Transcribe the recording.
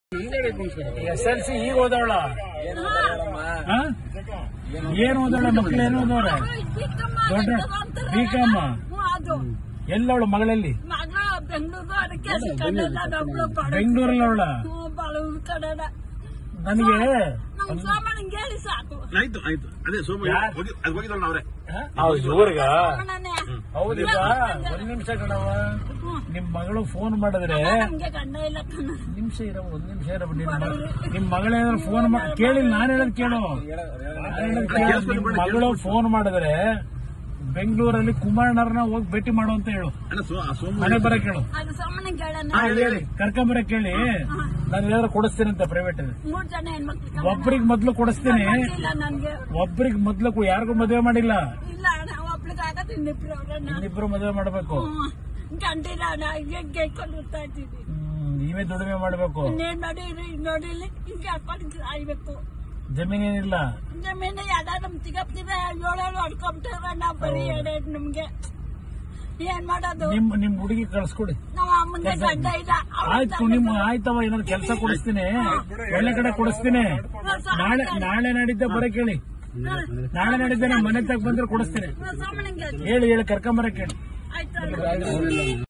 S L C ಈಗ ಓದವಳ ಏನ್ ಓದವಳ ಮಕ್ಳು ಏನ್ ಓದವ್ರೆ ದೊಡ್ಡ ಬಿಕಾಮ ಅದು ಎಲ್ಲವಳು ಮಗಳಲ್ಲಿ ಮಗ ಬೆಂಗಳೂರು ಅದಕ್ಕೆ ಸಿಕ್ಕಂಡಿಲ್ಲ ನಮ್ಳು ಪಡ ಬೆಂಗಳೂರಲ್ಲಿ ಅವಳ ಬಾಳ ಹುಡ್ಕಡದ ನನಗೆ ನಮ್ ಸೋಮಣ್ಣಂಗೆ ಹೇಳಿ ಸಾಕು ಆಯ್ತು ಆಯ್ತು ಅದೇ ಸೋಮ ಯಾರ್? ಹೋಗಿ ಅದು ಹೋಗಿದ್ದಲ್ಲ ಅವ್ರೆ ಇವ್ರಿಗ ಸೋಮಣ್ಣನೇ ಹೌದೀಗ ಒಂದ್ ನಿಮಿಷ ಕಣವ ನಿಮ್ ಮಗಳು ಫೋನ್ ಮಾಡಿದ್ರೆ ನಮ್ಗೆ ಗಂಡ ಇಲ್ಲ ಕಣ ನಿಮಿಷ ಇರೋ ಒಂದ್ ನಿಮಿಷ ಇರೋ ನಿಮ್ ಮ- ನಿಮ್ ಮಗಳೇನಾದ್ರು ಫೋನ್ ಮಾಡಿ ಕೇಳಿ ನಾನ್ ಹೇಳೋದ್ ಕೇಳು ನಾನ್ ಹೇಳೋದ್ ಕೇಳು. ನಿಮ್ ಮಗಳು ಫೋನ್ ಮಾಡಿದ್ರೆ ಬೆಂಗಳೂರಲ್ಲಿ ಕುಮಾರಣ್ಣರನ್ನ ಹೋಗಿ ಭೇಟಿ ಮಾಡು ಅಂತ ಹೇಳು ಅಣ್ಣ ಸೋ ಆ ಸೋಮ ಮನೆ ಬರಕ್ ಹೇಳು ಅದು ಸೋಮಣ್ಣಂಗೆ ಹೇಳಣ್ಣ ಹಾ, ಹೇಳಿ ಕರ್ಕೊಂಬರಕ್ ಹೇಳಿ ನಾನು ಏನಾದ್ರು ಕೊಡಿಸ್ತೀನಿ ಅಂತ ಪ್ರೈವೇಟ್ ಮೂರ್ ಜನ ಹೆಣ್ಮಕ್ಳು ಒಬ್ರಿಗೆ ಮೊದ್ಲು ಕೊಡಿಸ್ತೀನಿ ಇಲ್ಲ ನನ್ಗೆ ಒಬ್ರಿಗೆ ಮೊದ್ಲು ಕೊ- ಯಾರಿಗೂ ಮದುವೆ ಮಾಡಿಲ್ಲ ಇಲ್ಲ ಅಣ್ಣ ಒಬ್ಳಿಗೆ ಆಗತ್ತೆ ಇನ್ನಿಬ್ರು ಅವ್ರಣ್ಣ ಇನ್ನಿಬ್ರು ಮದುವೆ ಮಾಡ್ಬೇಕು ಗಂಡಿಲ್ಲ ಅಣ್ಣ ಹಿಂಗೆ ಗೈಕೊಂಡು ಇರ್ತಾ ಇದ್ದೀವಿ ಹ್ಮ್, ನೀವೇ ದುಡಿಮೆ ಮಾಡ್ಬೇಕು ಇನ್ನೇನ್ ನೋಡಿ ನೋಡಿಲಿ ಹಿಂಗೆ ಹಾಕೊಂಡು ಸಾಯ್ಬೇಕು ಜಮೀನೇನಿಲ್ಲ ಜಮೀನು ಯಾವ್ದ ನಮ್ ಸಿಗಪ್ತಿದೆ ಏಳೇಳು ಹೊಡ್ಕೊಂಬಿಟ್ಟಾರ ನಾವ್ ಬರೀ ಎರಡೆರಡು ನಮ್ಗೆ ಏನ್ ಮಾಡೋದು ನಿಮ್ ನಿಮ್ ಹುಡುಗಿ ಕಳ್ಸ್ಕೊಡಿ ನಾವ್ ಅಮ್ಮಂಗೆ ಗಂಡ ಇಲ್ಲ ಅವ್ಳ್ ಆಯ್ತು ನಿಮ್ ಆಯ್ತವ ಏನಾದ್ರು ಕೆಲಸ ಕೊಡಿಸ್ತೀನಿ ಒಳ್ಳೆ ಕಡೆ ಕೊಡಿಸ್ತೀನಿ ನಾಳೆ ನಾಳೆ ನಾಡಿದ್ದೆ ಬರಕ್ ಹೇಳಿ ನಾಳೆ ನಾಡಿದ್ದೆ ನಮ್ಮ ಮನೆ ತಗ ಬಂದ್ರೆ ಕೊಡಿಸ್ತೀನಿ ಸಾಮಾನ್ಯಂಗೆ ಹೇಳಿ ಹೇಳಿ ಕರ್ಕೊಂಬರಕ್ ಹೇಳಿ ಆಯ್ತು